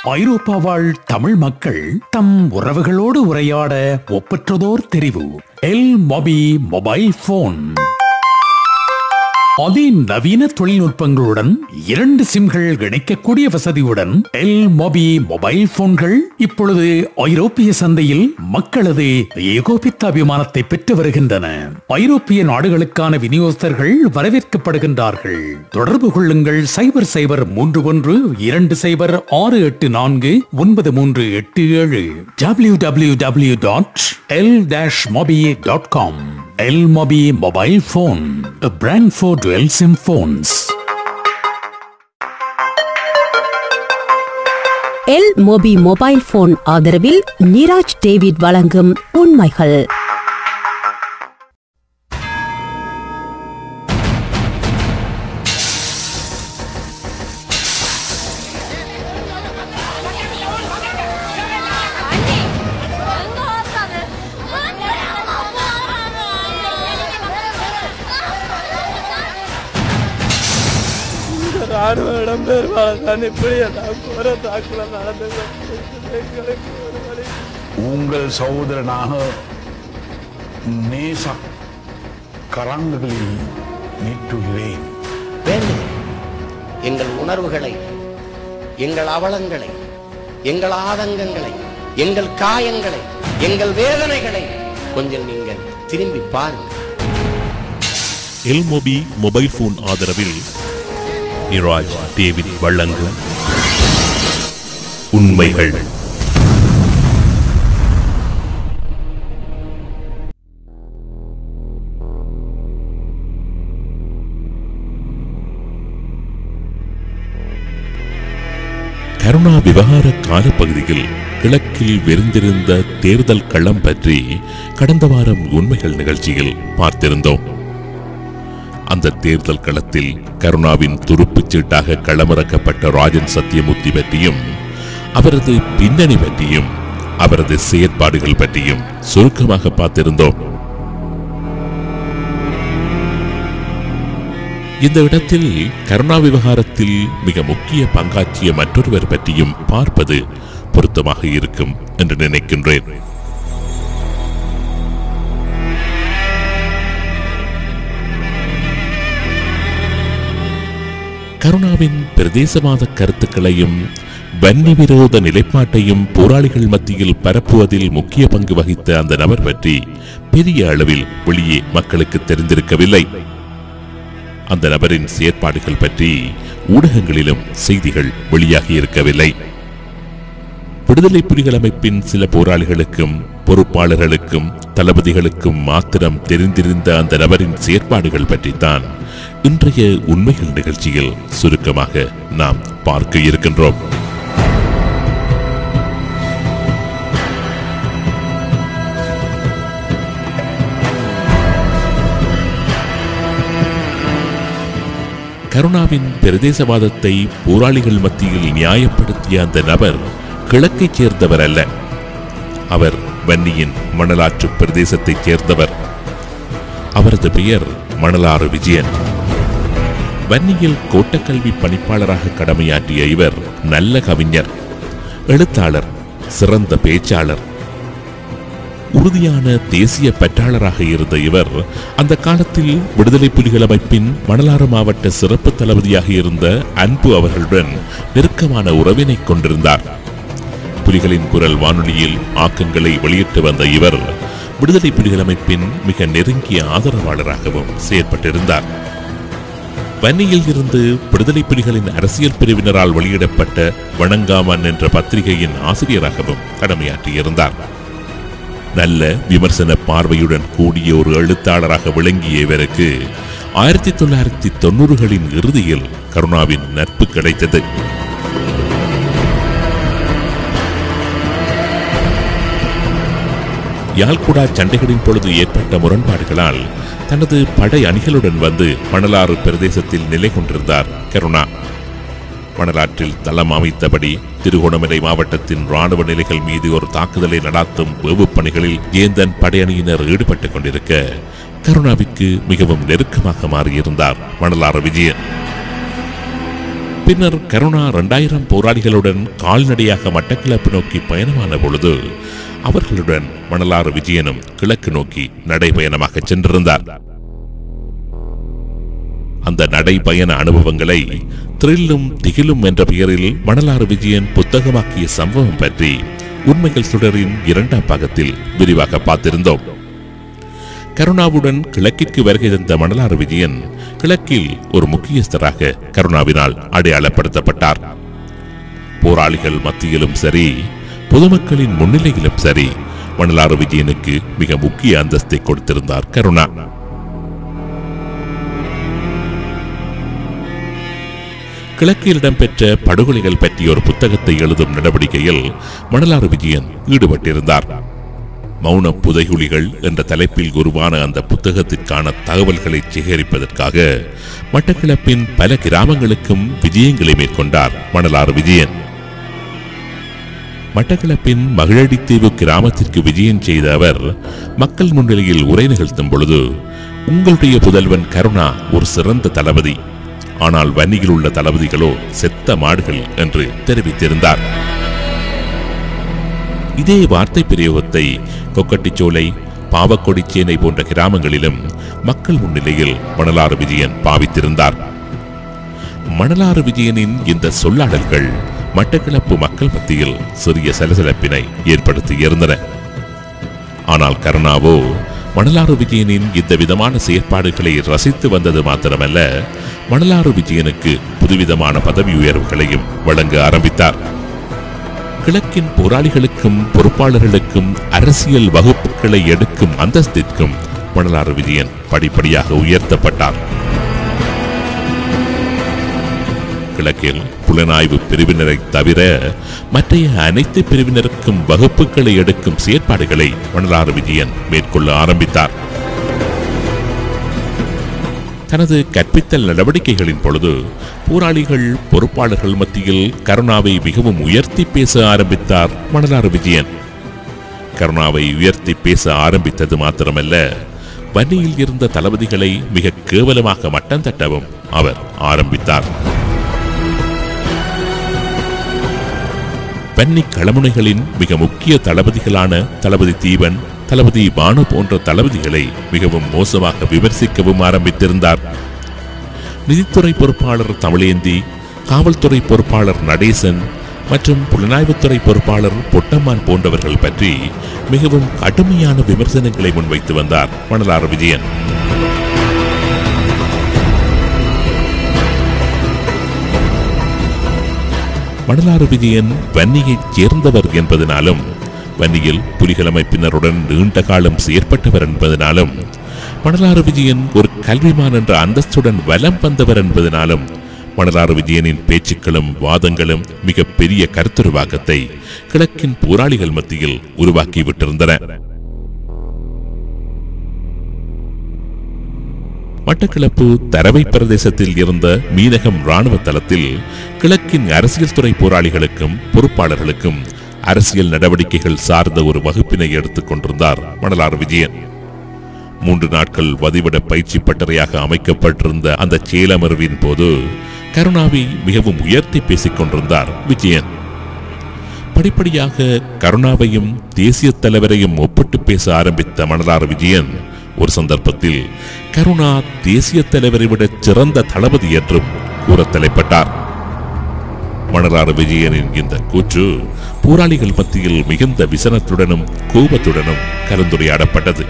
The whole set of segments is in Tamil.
ஐரோப்பா வாழ் தமிழ் மக்கள் தம் உறவுகளோடு உரையாட ஒப்பற்றதோர் தெரிவு எல் மொபி மொபைல் போன் அதிநவீன தொழில்நுட்பங்களுடன் இரண்டு சிம்கள் இணைக்கக்கூடிய வசதியுடன் எல் மொபி மொபைல் போன்கள் இப்பொழுது ஐரோப்பிய சந்தையில் மக்களது ஏகோபித்த அபிமானத்தை பெற்று வருகின்றன ஐரோப்பிய நாடுகளுக்கான விநியோகஸ்தர்கள் வரவேற்கப்படுகின்றார்கள் தொடர்பு கொள்ளுங்கள் சைபர் சைபர் மூன்று ஒன்று இரண்டு சைபர் ஆறு எட்டு நான்கு ஒன்பது மூன்று எட்டு ஏழு W W W dot L dash mobi dot com L mobi mobile phone brand for dual sim phones. L mobi mobile phone ஆதரவில் நிராஜ் டேவிட் வழங்கும் உண்மைகள் ராணுவ இடம்பெயர்வாளர் தான் இப்படி எல்லாம் கோர தாக்குதல் நடந்தது எங்களுக்கு ஒரு வழி உங்கள் சகோதரனாக நேச கரங்களில் நீட்டுகிறேன் வேண்டுகிறேன் எங்கள் உணர்வுகளை எங்கள் அவலங்களை எங்கள் ஆதங்கங்களை எங்கள் காயங்களை எங்கள் வேதனைகளை கொஞ்சம் நீங்கள் திரும்பி பாருங்கள் எல்மொபி மொபைல் போன் ஆதரவில் நிராஜ் டேவிட் வழங்கும் உண்மைகள் கருணா விவகார காலப்பகுதியில் கிழக்கில் விரிந்திருந்த தேர்தல் களம் பற்றி கடந்த வாரம் உண்மைகள் நிகழ்ச்சியில் பார்த்திருந்தோம் அந்த தேர்தல் களத்தில் கருணாவின் துருப்புச் சீட்டாக களமிறக்கப்பட்ட ராஜன் சத்தியமூர்த்தி பற்றியும் அவரது பின்னணி பற்றியும் அவரது செயற்பாடுகள் பற்றியும் சுருக்கமாக பார்த்திருந்தோம் இந்த இடத்தில் கருணா விவகாரத்தில் மிக முக்கிய பங்காற்றிய மற்றொருவர் பற்றியும் பார்ப்பது பொருத்தமாக இருக்கும் என்று நினைக்கின்றேன் கருணாவின் பிரதேசவாத கருத்துக்களையும் வன்னி விரோத நிலைப்பாட்டையும் போராளிகள் மத்தியில் பரப்புவதில் முக்கிய பங்கு வகித்த அந்த நபர் பற்றி பெரிய அளவில் வெளியே மக்களுக்கு தெரிந்திருக்கவில்லை அந்த நபரின் செயற்பாடுகள் பற்றி ஊடகங்களிலும் செய்திகள் வெளியாகி இருக்கவில்லை விடுதலை புலிகள் அமைப்பின் சில போராளிகளுக்கும் பொறுப்பாளர்களுக்கும் தளபதிகளுக்கும் மாத்திரம் தெரிந்திருந்த அந்த நபரின் செயற்பாடுகள் பற்றித்தான் இன்றைய உண்மைகள் நிகழ்ச்சியில் சுருக்கமாக நாம் பார்க்க இருக்கின்றோம் கருணாவின் பிரதேசவாதத்தை போராளிகள் மத்தியில் நியாயப்படுத்திய அந்த நபர் கிழக்கைச் சேர்ந்தவர் அல்ல அவர் வன்னியின் மணலாற்று பிரதேசத்தைச் சேர்ந்தவர் அவரது பெயர் மணலாறு விஜயன் வன்னியில் கோட்டக்கல்வி பணிப்பாளராக கடமையாற்றிய இவர் நல்ல கவிஞர் எழுத்தாளர் சிறந்த பேச்சாளர் உறுதியான தேசிய பற்றாளராக இருந்த இவர் அந்த காலத்தில் விடுதலை புலிகள் அமைப்பின் மணலாறு மாவட்ட சிறப்பு தளபதியாக இருந்த அன்பு அவர்களுடன் நெருக்கமான உறவினை கொண்டிருந்தார் புலிகளின் குரல் வானொலியில் ஆக்கங்களை வெளியிட்டு வந்த இவர் விடுதலை புலிகள் அமைப்பின் மிக நெருங்கிய ஆதரவாளராகவும் செயற்பட்டிருந்தார் வன்னியில் இருந்து விடுதலை புலிகளின் அரசியல் பிரிவினரால் வெளியிடப்பட்ட வணங்காமன் என்ற பத்திரிகையின் ஆசிரியராகவும் கடமையாற்றியிருந்தார் நல்ல விமர்சன பார்வையுடன் கூடிய ஒரு எழுத்தாளராக விளங்கிய இவருக்கு ஆயிரத்தி தொள்ளாயிரத்தி தொண்ணூறுகளின் இறுதியில் கருணாவின் நட்பு கிடைத்தது யாழ்குடா சண்டைகளின் பொழுது ஏற்பட்ட முரண்பாடுகளால் தனது படை அணிகளுடன் வந்து மணலாறு பிரதேசத்தில் நிலை கொண்டிருந்தார் கருணா மணலாற்றில் தளம் அமைத்தபடி திருகோணமலை மாவட்டத்தின் ராணுவ நிலைகள் மீது ஒரு தாக்குதலை நடாத்தும் வேவுப் பணிகளில் ஏந்தன் படையணியினர் ஈடுபட்டுக் கொண்டிருக்க கருணாவிற்கு மிகவும் நெருக்கமாக மாறியிருந்தார் மணலாறு விஜயன் பின்னர் கருணா இரண்டாயிரம் போராளிகளுடன் கால்நடையாக மட்டக்களப்பு நோக்கி பயணமான பொழுது அவர்களுடன் மணலாறு விஜயனும் கிழக்கு நோக்கி நடைபயணமாக சென்றிருந்தார் அந்த நடைபயண அனுபவங்களை த்ரில்லும் திகிலும் என்ற பெயரில் மணலாறு விஜயன் புத்தகமாக்கிய சம்பவம் பற்றி உண்மைகள் சுடரின் இரண்டாம் பாகத்தில் விரிவாக பார்த்திருந்தோம் கருணாவுடன் கிழக்கிற்கு வருகை தந்த மணலாறு விஜயன் கிழக்கில் ஒரு முக்கியஸ்தராக கருணாவினால் அடையாளப்படுத்தப்பட்டார் போராளிகள் மத்தியிலும் சரி பொதுமக்களின் முன்னிலையிலும் சரி மணலாறு விஜயனுக்கு மிக முக்கிய அந்தஸ்தை கொடுத்திருந்தார் கருணா கிழக்கில் இடம்பெற்ற படுகொலைகள் பற்றிய ஒரு புத்தகத்தை எழுதும் நடவடிக்கையில் மணலாறு விஜயன் ஈடுபட்டிருந்தார் மௌன புதைகுழிகள் என்ற தலைப்பில் உருவான அந்த புத்தகத்திற்கான தகவல்களை சேகரிப்பதற்காக மட்டக்களப்பின் பல கிராமங்களுக்கும் விஜயங்களை மேற்கொண்டார் மணலாறு விஜயன் மட்டக்களப்பின் மகிழடித்தீவு கிராமத்திற்கு விஜயம் செய்த அவர் மக்கள் முன்னிலையில் உரை நிகழ்த்தும் பொழுது உங்களுடைய புதல்வன் கருணா ஒரு சிறந்த தளபதி ஆனால் வன்னியில் உள்ள தளபதிகளோ செத்த மாடுகள் என்று தெரிவித்திருந்தார் இதே வார்த்தை பிரயோகத்தை கொக்கட்டிச்சோலை பாவக்கொடிச்சேனை போன்ற கிராமங்களிலும் மக்கள் முன்னிலையில் மணலாறு விஜயன் பாவித்திருந்தார் மணலாறு விஜயனின் இந்த சொல்லாடல்கள் மட்டக்களப்பு மக்கள் மத்தியில் சிறிய சலசலப்பினை ஏற்படுத்தி இருந்தன ஆனால் கருணாவோ மணலாறு விஜயனின் இந்த விதமான செயற்பாடுகளை ரசித்து வந்தது மாத்திரமல்ல மணலாறு விஜயனுக்கு புதுவிதமான பதவி உயர்வுகளையும் வழங்க ஆரம்பித்தார் கிழக்கின் போராளிகளுக்கும் பொறுப்பாளர்களுக்கும் அரசியல் வகுப்புகளை எடுக்கும் அந்தஸ்திற்கும் மணலாறு விஜயன் படிப்படியாக உயர்த்தப்பட்டார் கிழக்கில் புலனாய்வு பிரிவினரை தவிர மற்றைய அனைத்து பிரிவினருக்கும் வகுப்புகளை எடுக்கும் செயற்பாடுகளை மணலாறு விஜயன் மேற்கொள்ள ஆரம்பித்தார் தனது கற்பித்தல் நடவடிக்கைகளின் பொழுது போராளிகள் பொறுப்பாளர்கள் மத்தியில் கருணாவை மிகவும் உயர்த்தி பேச ஆரம்பித்தார் மணலாறு விஜயன் கருணாவை உயர்த்தி பேச ஆரம்பித்தது மாத்திரமல்ல வன்னியில் இருந்த தளபதிகளை மிக கேவலமாக மட்டம் தட்டவும் அவர் ஆரம்பித்தார் வன்னி களமுனைகளின் மிக முக்கிய தளபதிகளான தளபதி தீபன் தளபதி பானு போன்ற தளபதிகளை மிகவும் மோசமாக விமர்சிக்கவும் ஆரம்பித்திருந்தார் நிதித்துறை பொறுப்பாளர் தமிழேந்தி காவல்துறை பொறுப்பாளர் நடேசன் மற்றும் புலனாய்வுத்துறை பொறுப்பாளர் பொட்டம்மான் போன்றவர்கள் பற்றி மிகவும் கடுமையான விமர்சனங்களை முன்வைத்து வந்தார் மணலாறு விஜயன் மணலாறு விஜயன் வன்னியைச் சேர்ந்தவர் என்பதனாலும் வன்னியில் புலிகள் அமைப்பினருடன் நீண்ட காலம் செயற்பட்டவர் என்பதனாலும் மணலாறு விஜயன் ஒரு கல்விமான் என்ற அந்தஸ்துடன் வலம் வந்தவர் என்பதனாலும் மணலாறு விஜயனின் பேச்சுக்களும் வாதங்களும் மிக பெரிய கருத்துருவாக்கத்தை கிழக்கின் போராளிகள் மத்தியில் உருவாக்கி விட்டிருந்தன மட்டக்களப்பு தரவை பிரதேசத்தில் இருந்த மீனகம் ராணுவ தளத்தில் கிழக்கின் அரசியல் துறை போராளிகளுக்கும் பொறுப்பாளர்களுக்கும் அரசியல் நடவடிக்கைகள் சார்ந்த ஒரு வகுப்பினை எடுத்துக் கொண்டிருந்தார் மணலாறு விஜயன் மூன்று நாட்கள் வதிவிட பயிற்சி பட்டறையாக அமைக்கப்பட்டிருந்த அந்த சேலமர்வின் போது கருணாவை மிகவும் உயர்த்தி பேசிக் கொண்டிருந்தார் விஜயன் படிப்படியாக கருணாவையும் தேசிய தலைவரையும் ஒப்பிட்டு பேச ஆரம்பித்த மணலாறு விஜயன் ஒரு சந்தர்ப்பத்தில் கருணா தேசிய தலைவரை விட சிறந்த தளபதி என்றும் கூற தலைப்பட்டார் மணலாறு விஜயனின் இந்த கூற்று போராளிகள் மத்தியில் மிகுந்த விசனத்துடனும் கோபத்துடனும் கலந்துரையாடப்பட்டது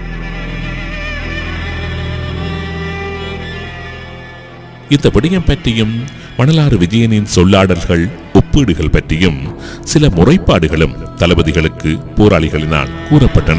இந்த விடயம் பற்றியும் மணலாறு விஜயனின் சொல்லாடல்கள் ஒப்பீடுகள் பற்றியும் சில முறைப்பாடுகளும் தளபதிகளுக்கு போராளிகளினால் கூறப்பட்டன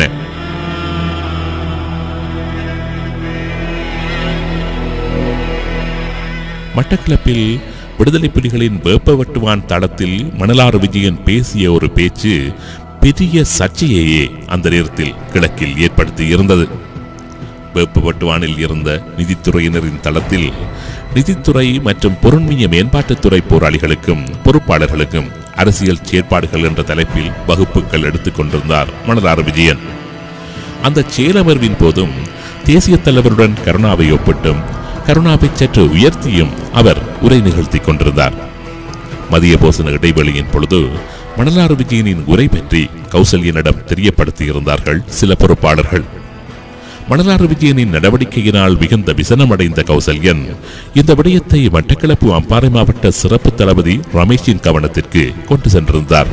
மட்டக்களப்பில் விடுதலை புலிகளின் வேப்பவட்டுவான் தளத்தில் மணலாறு விஜயன் பேசிய ஒரு பேச்சு பெரிய சர்ச்சையையே அந்த நேரத்தில் கிழக்கில் ஏற்படுத்தி இருந்தது வேப்பவட்டுவானில் இருந்த நிதித்துறையினரின் தளத்தில் நிதித்துறை மற்றும் பொருண்மைய மேம்பாட்டுத்துறை போராளிகளுக்கும் பொறுப்பாளர்களுக்கும் அரசியல் செயற்பாடுகள் என்ற தலைப்பில் வகுப்புகள் எடுத்துக் கொண்டிருந்தார் மணலாறு விஜயன் அந்த செயலமர்வின் போதும் தேசிய தலைவருடன் கருணாவை ஒப்பிட்டும் கருணாவை சற்று உயர்த்தியும் அவர் உரை நிகழ்த்திக் கொண்டிருந்தார் மதிய போசன இடைவெளியின் பொழுது மணலாறு விஜயனின் உரை பற்றி கௌசல்யனிடம் தெரியப்படுத்தியிருந்தார்கள் சில பொறுப்பாளர்கள் மணலாறு விஜயனின் நடவடிக்கையினால் மிகுந்த விசனமடைந்த கௌசல்யன் இந்த விடயத்தை மட்டக்களப்பு அம்பாறை மாவட்ட சிறப்பு தளபதி ரமேஷின் கவனத்திற்கு கொண்டு சென்றிருந்தார்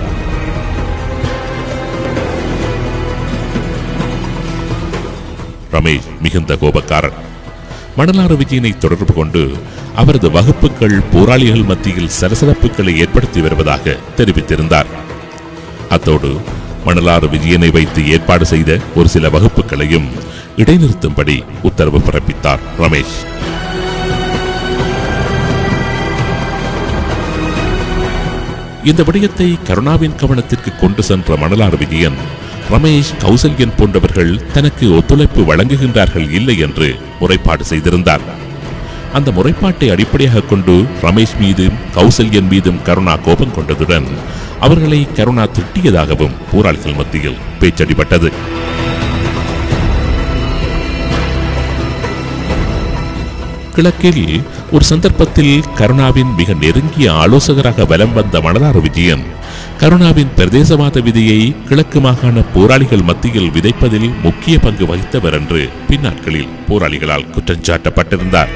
ரமேஷ் மிகுந்த கோபக்காரன் மணலாறு விஜயனை தொடர்பு கொண்டு அவரது வகுப்புகள் போராளிகள் மத்தியில் சலசலப்புகளை ஏற்படுத்தி வருவதாக தெரிவித்திருந்தார் அத்தோடு மணலாறு விஜயனை வைத்து ஏற்பாடு செய்த ஒரு சில வகுப்புகளையும் இடைநிறுத்தும்படி உத்தரவு பிறப்பித்தார் ரமேஷ் இந்த விடயத்தை கருணாவின் கவனத்திற்கு கொண்டு சென்ற மணலாறு விஜயன் ரமேஷ் கௌசல்யன் போன்றவர்கள் தனக்கு ஒத்துழைப்பு வழங்குகின்றார்கள் இல்லை என்று முறைப்பாடு செய்திருந்தார் அந்த முறைப்பாட்டை அடிப்படையாக கொண்டு ரமேஷ் மீதும் கௌசல்யன் மீதும் கருணா கோபம் கொண்டதுடன் அவர்களை கருணா திட்டியதாகவும் போராளிகள் மத்தியில் பேச்சடிபட்டது கிழக்கில் ஒரு சந்தர்ப்பத்தில் கருணாவின் மிக நெருங்கிய ஆலோசகராக வலம் வந்த மணலாறு விஜயன் கருணாவின் பிரதேசவாத விதியை கிழக்கு மாகாண போராளிகள் மத்தியில் விதைப்பதில் முக்கிய பங்கு வகித்தவர் என்று பின்னாட்களில் போராளிகளால் குற்றஞ்சாட்டப்பட்டிருந்தார்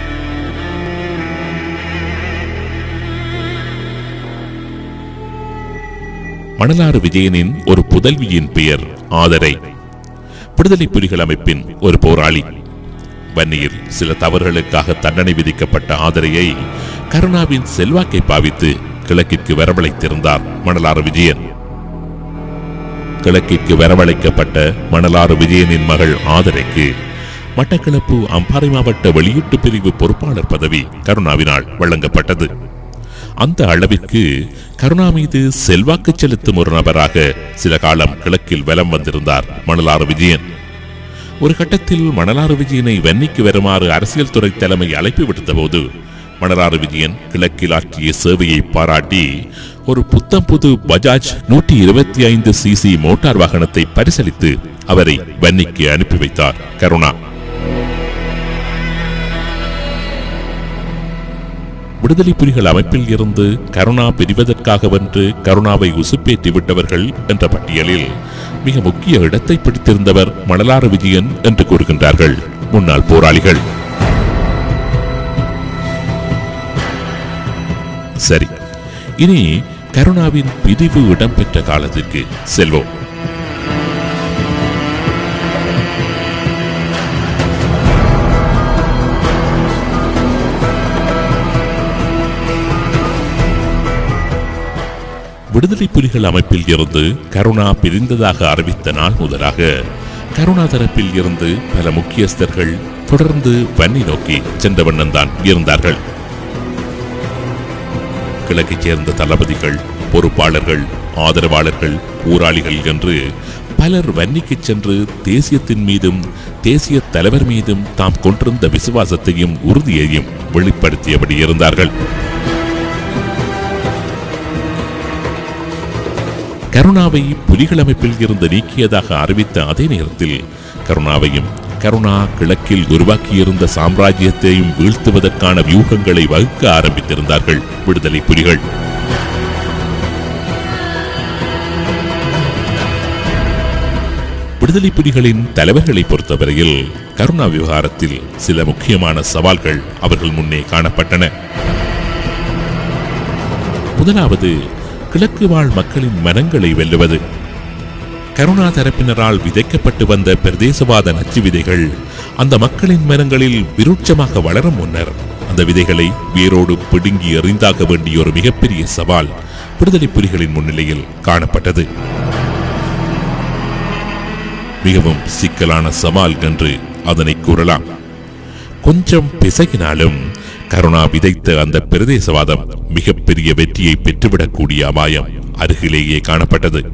மணலாறு விஜயனின் ஒரு புதல்வியின் பெயர் ஆதரை விடுதலை புலிகள் அமைப்பின் ஒரு போராளி வன்னியில் சில தவறுகளுக்காக தண்டனை விதிக்கப்பட்ட ஆதரையை கருணாவின் செல்வாக்கை பாவித்து கிழக்கிற்கு வரவழைத்திருந்தார் மணலாறு விஜயன் கிழக்கிற்கு வரவழைக்கப்பட்ட மணலாறு விஜயனின் மகள் ஆதரைக்கு மட்டக்களப்பு அம்பாறை மாவட்ட வெளியீட்டு பிரிவு பொறுப்பாளர் பதவி கருணாவினால் வழங்கப்பட்டது அந்த அளவிற்கு கருணா மீது செல்வாக்கு செலுத்தும் ஒரு நபராக சில காலம் கிழக்கில் வலம் வந்திருந்தார் மணலாறு விஜயன் ஒரு கட்டத்தில் மணலாறு விஜயனை வன்னிக்கு வருமாறு அரசியல் துறை தலைமை அழைப்பு விடுத்த போது மணலாறு விஜயன் கிழக்கில் ஆற்றிய சேவையை பாராட்டி ஒரு புத்தம் புது பஜாஜ் நூற்றி இருபத்தி ஐந்து சிசி மோட்டார் வாகனத்தை பரிசளித்து அவரை வன்னிக்கு அனுப்பி வைத்தார் கருணா விடுதலை புலிகள் அமைப்பில் இருந்து கருணா பிரிவதற்காகவென்று கருணாவை உசுப்பேற்றி விட்டவர்கள் என்ற பட்டியலில் மிக முக்கிய இடத்தை பிடித்திருந்தவர் மணலாறு விஜயன் என்று கூறுகின்றார்கள் முன்னாள் போராளிகள் சரி இனி கருணாவின் பிரிவு இடம்பெற்ற காலத்திற்கு செல்வோம் விடுதலை புலிகள் அமைப்பில் இருந்து கருணா பிரிந்ததாக அறிவித்த நாள் முதலாக கருணா தரப்பில் இருந்து பல முக்கியஸ்தர்கள் தொடர்ந்து வன்னி நோக்கி சென்ற வண்ணம்தான் இருந்தார்கள் கிழக்கைச் சேர்ந்த தளபதிகள் பொறுப்பாளர்கள் ஆதரவாளர்கள் போராளிகள் என்று பலர் வன்னிக்கு சென்று தேசியத்தின் மீதும் தேசிய தலைவர் மீதும் தாம் கொண்டிருந்த விசுவாசத்தையும் உறுதியையும் வெளிப்படுத்தியபடி இருந்தார்கள் கருணாவை புலிகள் அமைப்பில் இருந்து நீக்கியதாக அறிவித்த அதே நேரத்தில் கருணாவையும் கருணா கிழக்கில் உருவாக்கியிருந்த சாம்ராஜ்யத்தையும் வீழ்த்துவதற்கான வியூகங்களை வகுக்க ஆரம்பித்திருந்தார்கள் விடுதலை புலிகள் விடுதலை புலிகளின் தலைவர்களை பொறுத்தவரையில் கருணா விவகாரத்தில் சில முக்கியமான சவால்கள் அவர்கள் முன்னே காணப்பட்டன முதலாவது கிழக்கு வாழ் மக்களின் மனங்களை வெல்லுவது கருணா தரப்பினரால் விதைக்கப்பட்டு வந்த பிரதேசவாத நச்சு விதைகள் அந்த மக்களின் மனங்களில் விருட்சமாக வளரும் முன்னர் அந்த விதைகளை வேரோடு பிடுங்கி எறிந்தாக வேண்டிய ஒரு மிகப்பெரிய சவால் விடுதலை புலிகளின் முன்னிலையில் காணப்பட்டது மிகவும் சிக்கலான சவால் என்று அதனை கூறலாம் கொஞ்சம் பிசகினாலும் கருணா விதைத்த அந்த பிரதேசவாதம் மிகப்பெரிய வெற்றியை பெற்றுவிடக்கூடிய அபாயம் அருகிலேயே காணப்பட்டது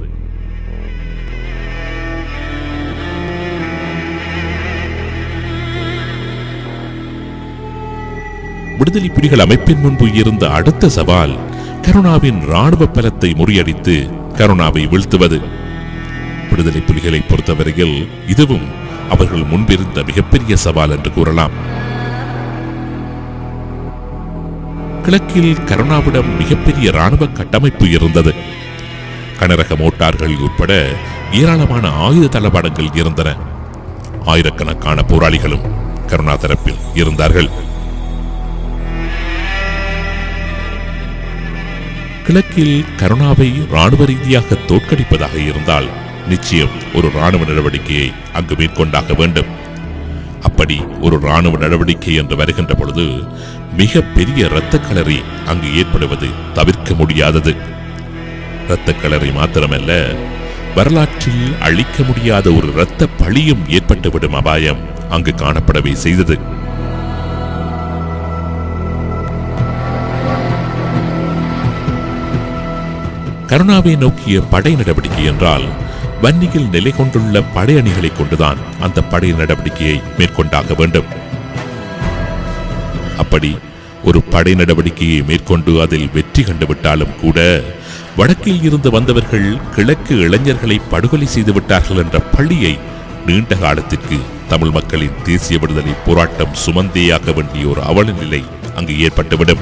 விடுதலை புலிகள் அமைப்பின் முன்பு இருந்த அடுத்த சவால் கருணாவின் ராணுவ பலத்தை முறியடித்து கருணாவை வீழ்த்துவது விடுதலை புலிகளை பொறுத்தவரையில் இதுவும் அவர்கள் முன்பிருந்த மிகப்பெரிய சவால் என்று கூறலாம் கிழக்கில் கருணாவிடம் மிகப்பெரிய ராணுவ கட்டமைப்பு இருந்தது கனரக மோட்டார்கள் உட்பட ஏராளமான ஆயுத தளபாடங்கள் இருந்தன ஆயிரக்கணக்கான போராளிகளும் கருணா தரப்பில் இருந்தார்கள் கிழக்கில் கருணாவை ராணுவ ரீதியாக தோற்கடிப்பதாக இருந்தால் நிச்சயம் ஒரு ராணுவ நடவடிக்கையை அங்கு மேற்கொண்டாக வேண்டும் அப்படி ஒரு ராணுவ நடவடிக்கை என்று வருகின்ற பொழுது மிக பெரிய இரத்த களரி அங்கு ஏற்படுவது தவிர்க்க முடியாதது இரத்த களரி மாத்திரமல்ல வரலாற்றில் அழிக்க முடியாத ஒரு இரத்த பழியும் ஏற்பட்டுவிடும் அபாயம் அங்கு காணப்படவே செய்தது கருணாவை நோக்கிய படை நடவடிக்கை என்றால் வன்னியில் நிலை கொண்டுள்ள படையணிகளை கொண்டுதான் அந்த படை நடவடிக்கையை மேற்கொண்டாக வேண்டும் அப்படி ஒரு படை நடவடிக்கையை மேற்கொண்டு அதில் வெற்றி கண்டுவிட்டாலும் கூட வடக்கில் இருந்து வந்தவர்கள் கிழக்கு இளைஞர்களை படுகொலை செய்து விட்டார்கள் என்ற பள்ளியை நீண்ட காலத்திற்கு தமிழ் மக்களின் தேசிய விடுதலை போராட்டம் சுமந்தேயாக வேண்டிய ஒரு அவல நிலை அங்கு ஏற்பட்டுவிடும்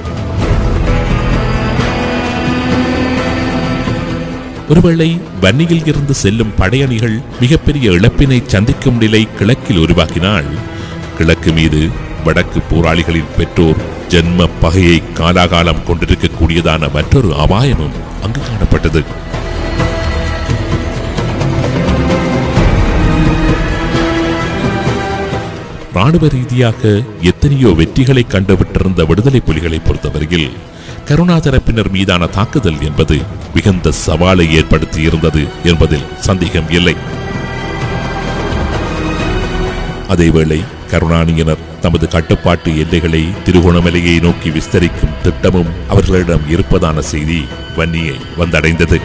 ஒருவேளை வன்னியில் இருந்து செல்லும் படையணிகள் மிகப்பெரிய இழப்பினை சந்திக்கும் நிலை கிழக்கில் உருவாக்கினால் கிழக்கு மீது வடக்கு போராளிகளின் பெற்றோர் ஜென்ம பகையை காலாகாலம் கொண்டிருக்கக்கூடியதான மற்றொரு அபாயமும் அங்கு காணப்பட்டது ராணுவ ரீதியாக எத்தனையோ வெற்றிகளை கண்டுவிட்டிருந்த விடுதலை புலிகளை பொறுத்தவரையில் கருணா தரப்பினர் மீதான தாக்குதல் என்பது மிகுந்த சவாலை ஏற்படுத்தி இருந்தது என்பதில் சந்தேகம் இல்லை அதேவேளை கருணாநிதியினர் தமது கட்டுப்பாட்டு எல்லைகளை திருகோணமலையை நோக்கி விஸ்தரிக்கும் திட்டமும் அவர்களிடம் இருப்பதான செய்தி வன்னியை வந்தடைந்தது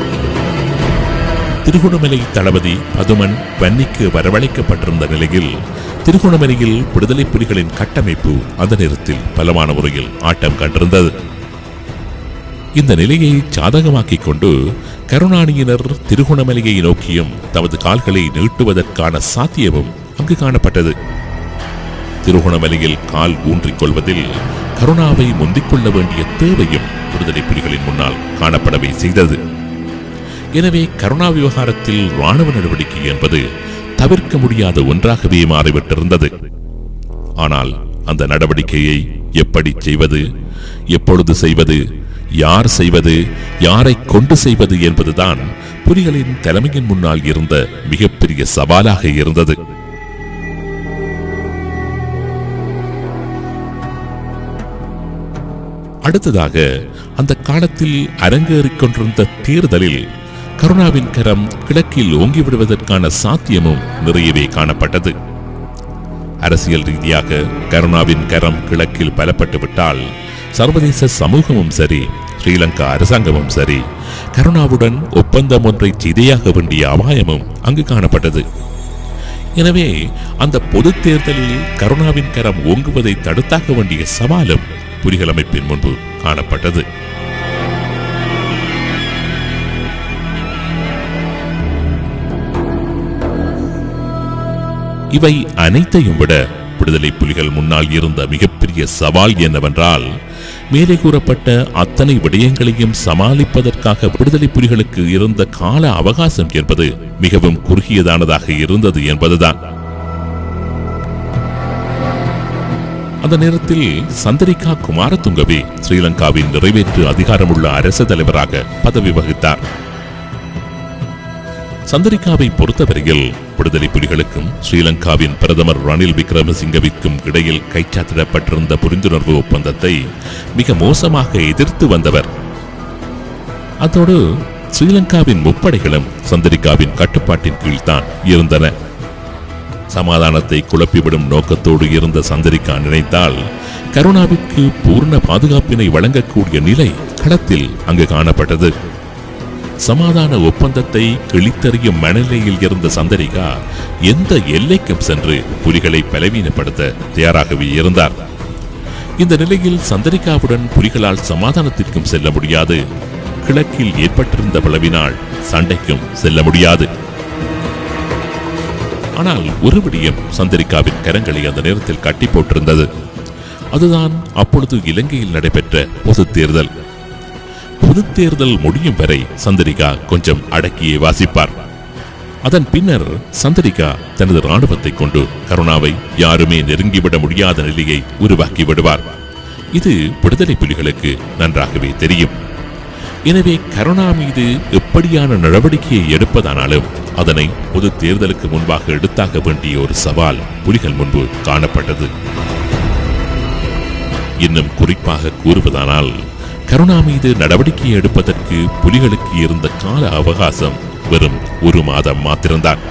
திருகோணமலை தளபதி பதுமன் வன்னிக்கு வரவழைக்கப்பட்டிருந்த நிலையில் திருகோணமலையில் விடுதலை புலிகளின் கட்டமைப்பு அந்த நேரத்தில் பலமான முறையில் ஆட்டம் கண்டிருந்தது இந்த நிலையை சாதகமாக்கிக் கொண்டு கருணாநிதியினர் திருகோணமலையை நோக்கியும் தமது கால்களை நீட்டுவதற்கான சாத்தியமும் அங்கு காணப்பட்டது திருகோணமலையில் கால் ஊன்றிக் கொள்வதில் கருணாவை முந்திக் கொள்ள வேண்டிய தேவையும் விடுதலை புலிகளின் முன்னால் காணப்படவே செய்தது எனவே கருணா விவகாரத்தில் ராணுவ நடவடிக்கை என்பது தவிர்க்க முடியாத ஒன்றாகவே மாறிவிட்டிருந்தது ஆனால் அந்த நடவடிக்கையை எப்படி செய்வது எப்பொழுது செய்வது யார் செய்வது யாரை கொண்டு செய்வது என்பதுதான் புலிகளின் தலைமையின் முன்னால் இருந்த மிகப்பெரிய சவாலாக இருந்தது அடுத்ததாக அந்த காலத்தில் அரங்கேறிக் கொண்டிருந்த தேர்தலில் கருணாவின் கரம் கிழக்கில் ஓங்கிவிடுவதற்கான சாத்தியமும் நிறையவே காணப்பட்டது அரசியல் ரீதியாக கருணாவின் கரம் கிழக்கில் பலப்பட்டு விட்டால் சர்வதேச சமூகமும் சரி ஸ்ரீலங்கா அரசாங்கமும் சரி கருணாவுடன் ஒப்பந்தம் ஒன்றை செய்தியாக வேண்டிய அபாயமும் அங்கு காணப்பட்டது எனவே அந்த பொது தேர்தலில் கருணாவின் கரம் ஓங்குவதை தடுத்தாக வேண்டிய சவாலும் புலிகள் அமைப்பின் முன்பு காணப்பட்டது இவை அனைத்தையும் விட விடுதலை புலிகள் முன்னால் இருந்த மிகப்பெரிய சவால் என்னவென்றால் மேலே கூறப்பட்ட அத்தனை விடயங்களையும் சமாளிப்பதற்காக விடுதலை புலிகளுக்கு இருந்த கால அவகாசம் என்பது மிகவும் குறுகியதானதாக இருந்தது என்பதுதான் அந்த நேரத்தில் சந்திரிகா குமாரதுங்கவே ஸ்ரீலங்காவின் நிறைவேற்று அதிகாரமுள்ள அரசு தலைவராக பதவி வகித்தார் சந்திரிகாவை பொறுத்தவரையில் விடுதலை புலிகளுக்கும் ஸ்ரீலங்காவின் பிரதமர் ரணில் விக்ரமசிங்கவிற்கும் இடையில் கைச்சாத்திடப்பட்டிருந்த புரிந்துணர்வு ஒப்பந்தத்தை மிக மோசமாக எதிர்த்து வந்தவர் அதோடு ஸ்ரீலங்காவின் முப்படைகளும் சந்திரிகாவின் கட்டுப்பாட்டின் கீழ்தான் இருந்தன சமாதானத்தை குழப்பிவிடும் நோக்கத்தோடு இருந்த சந்திரிகா நினைத்தால் கருணாவிற்கு பூர்ண பாதுகாப்பினை வழங்கக்கூடிய நிலை களத்தில் அங்கு காணப்பட்டது சமாதான ஒப்பந்தத்தை கிழித்தறியும் மனநிலையில் இருந்த சந்தரிகா எந்த எல்லைக்கும் சென்று புலிகளை பலவீனப்படுத்த தயாராகவே இருந்தார் இந்த நிலையில் சந்தரிகாவுடன் புலிகளால் சமாதானத்திற்கும் செல்ல முடியாது கிழக்கில் ஏற்பட்டிருந்த பிளவினால் சண்டைக்கும் செல்ல முடியாது ஆனால் ஒரு விடியம் சந்திரிகாவின் கரங்களை அந்த நேரத்தில் கட்டி போட்டிருந்தது அதுதான் அப்பொழுது இலங்கையில் நடைபெற்ற பொதுத் தேர்தல் பொதுத் தேர்தல் முடியும் வரை சந்திரிகா கொஞ்சம் அடக்கியே வாசிப்பார் அதன் பின்னர் சந்திரிகா தனது ராணுவத்தை கொண்டு கருணாவை யாருமே நெருங்கிவிட முடியாத நிலையை உருவாக்கி விடுவார் இது விடுதலை புலிகளுக்கு நன்றாகவே தெரியும் எனவே கருணா மீது எப்படியான நடவடிக்கையை எடுப்பதானாலும் அதனை பொது தேர்தலுக்கு முன்பாக எடுத்தாக வேண்டிய ஒரு சவால் புலிகள் முன்பு காணப்பட்டது இன்னும் குறிப்பாக கூறுவதானால் கருணா மீது நடவடிக்கை எடுப்பதற்கு புலிகளுக்கு இருந்த கால அவகாசம் வெறும் ஒரு மாதம் மாத்திரம்தான்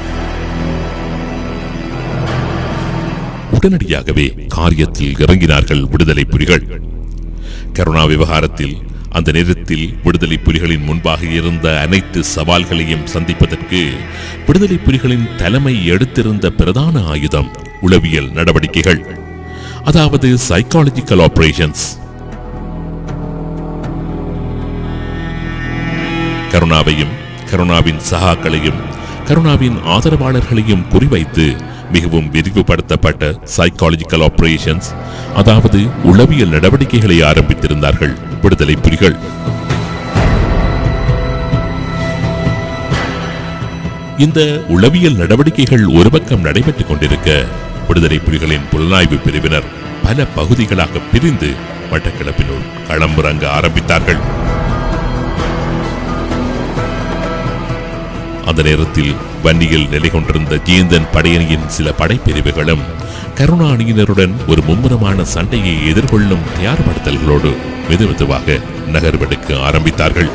உடனடியாகவே காரியத்தில் இறங்கினார்கள் விடுதலை புலிகள் கருணா விவகாரத்தில் அந்த நேரத்தில் விடுதலை புலிகளின் முன்பாக இருந்த அனைத்து சவால்களையும் சந்திப்பதற்கு விடுதலை புலிகளின் தலைமை எடுத்திருந்த பிரதான ஆயுதம் உளவியல் நடவடிக்கைகள் அதாவது சைக்காலஜிக்கல் ஆபரேஷன்ஸ் கருணாவையும் கருணாவின் சகாக்களையும் கருணாவின் ஆதரவாளர்களையும் குறிவைத்து மிகவும் விரிவுபடுத்தப்பட்ட சைக்காலஜிக்கல் ஆபரேஷன்ஸ் அதாவது உளவியல் நடவடிக்கைகளை ஆரம்பித்திருந்தார்கள் விடுதலை புலிகள் இந்த உளவியல் நடவடிக்கைகள் ஒரு பக்கம் நடைபெற்றுக் கொண்டிருக்க விடுதலை புலிகளின் புலனாய்வு பிரிவினர் பல பகுதிகளாக பிரிந்து மட்டக்களப்பினுள் களமிறங்க ஆரம்பித்தார்கள் அந்த நேரத்தில் வன்னியில் நிலை கொண்டிருந்த ஜீந்தன் படையணியின் சில படைப்பிரிவுகளும் கருணா அணியினருடன் ஒரு மும்முரமான சண்டையை எதிர்கொள்ளும் தயார்படுத்தல்களோடு மெதுமெதுவாக நகர்வெடுக்க ஆரம்பித்தார்கள்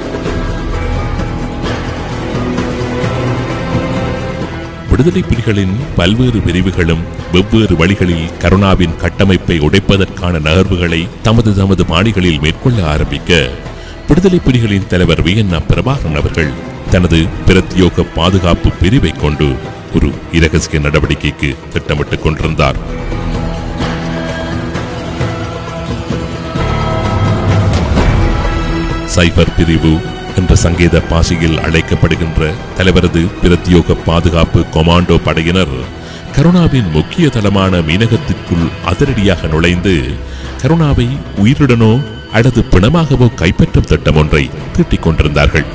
விடுதலை புலிகளின் பல்வேறு பிரிவுகளும் வெவ்வேறு வழிகளில் கருணாவின் கட்டமைப்பை உடைப்பதற்கான நகர்வுகளை தமது தமது மாடிகளில் மேற்கொள்ள ஆரம்பிக்க விடுதலை புலிகளின் தலைவர் வி என் பிரபாகரன் அவர்கள் தனது பிரத்யோக பாதுகாப்பு பிரிவை கொண்டு ஒரு இரகசிய நடவடிக்கைக்கு திட்டமிட்டுக் கொண்டிருந்தார் சைபர் பிரிவு என்ற சங்கேத பாஷையில் அழைக்கப்படுகின்ற தலைவரது பிரத்யோக பாதுகாப்பு கொமாண்டோ படையினர் கருணாவின் முக்கிய தளமான மீனகத்திற்குள் அதிரடியாக நுழைந்து கருணாவை உயிருடனோ அல்லது பிணமாகவோ கைப்பற்றும் திட்டம் ஒன்றை தீட்டிக் கொண்டிருந்தார்கள்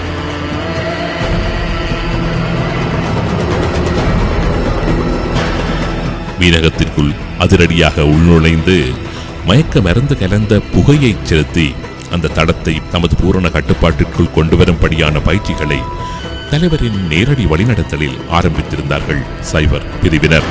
மீனகத்திற்குள் அதிரடியாக உள்நுழைந்து மயக்க மருந்து கலந்த புகையை செலுத்தி அந்த தடத்தை தமது பூரண கட்டுப்பாட்டிற்குள் கொண்டு வரும்படியான பயிற்சிகளை தலைவரின் நேரடி வழிநடத்தலில் ஆரம்பித்திருந்தார்கள் சைபர் பிரிவினர்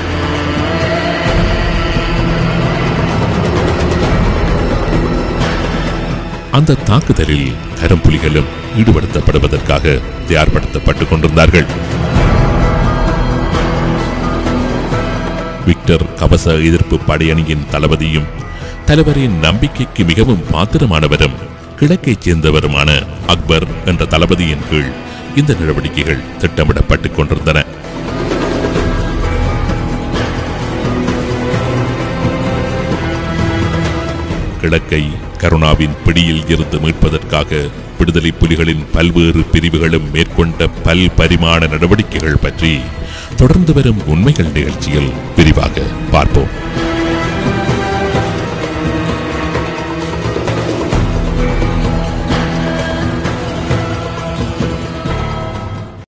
அந்த தாக்குதலில் கரும்புலிகளும் ஈடுபடுத்தப்படுவதற்காக தயார்படுத்தப்பட்டுக் கொண்டிருந்தார்கள் விக்டர் கவச எதிர்ப்பு படையணியின் தளபதியும் தலைவரின் நம்பிக்கைக்கு மிகவும் பாத்திரமானவரும் கிழக்கைச் சேர்ந்தவருமான அக்பர் என்ற தளபதியின் கீழ் இந்த நடவடிக்கைகள் திட்டமிடப்பட்டுக் கொண்டிருந்தன கிழக்கை கருணாவின் பிடியில் இருந்து மீட்பதற்காக விடுதலை புலிகளின் பல்வேறு பிரிவுகளும் மேற்கொண்ட பல் பரிமாண நடவடிக்கைகள் பற்றி தொடர்ந்து வரும் உண்மைகள் நிகழ்ச்சியில் விரிவாக பார்ப்போம்